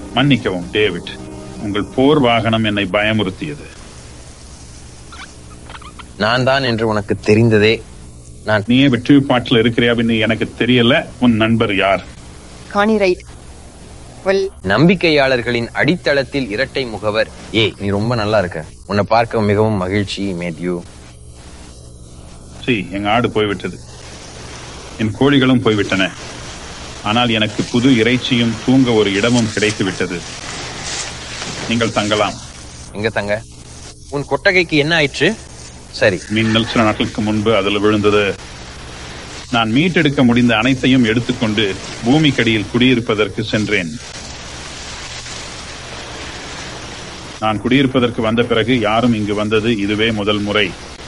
மன்னிக்கவும் டேவிட் உங்கள் போர் வாகனம் என்னை பயமுறுத்தியது நான் தான் என்று உனக்கு தெரிந்ததே நான் நீயே வெற்றி பாட்டில் இருக்கிறியான்னு எனக்கு தெரியல உன் நண்பர் யார் காணி ரைட் வெல் நம்பிக்கையாளர்களின் அடித்தளத்தில் இரட்டை முகவர் ஏ நீ ரொம்ப நல்லா இருக்க உன்னை பார்க்க மிகவும் மகிழ்ச்சி மேத்யூ சி எங்க ஆடு போய்விட்டது என் கோழிகளும் போய்விட்டன ஆனால் எனக்கு புது இறைச்சியும் தூங்க ஒரு இடமும் கிடைத்து விட்டது நீங்கள் தங்கலாம் எங்க தங்க உன் கொட்டகைக்கு என்ன ஆயிற்று சரி மின்னல் சில நாட்களுக்கு முன்பு அதில் விழுந்தது நான் மீட்டெடுக்க முடிந்த அனைத்தையும் எடுத்துக்கொண்டு பூமிக்கடியில் குடியிருப்பதற்கு சென்றேன் நான் குடியிருப்பதற்கு வந்த பிறகு யாரும் இங்கு வந்தது இதுவே முதல் முறை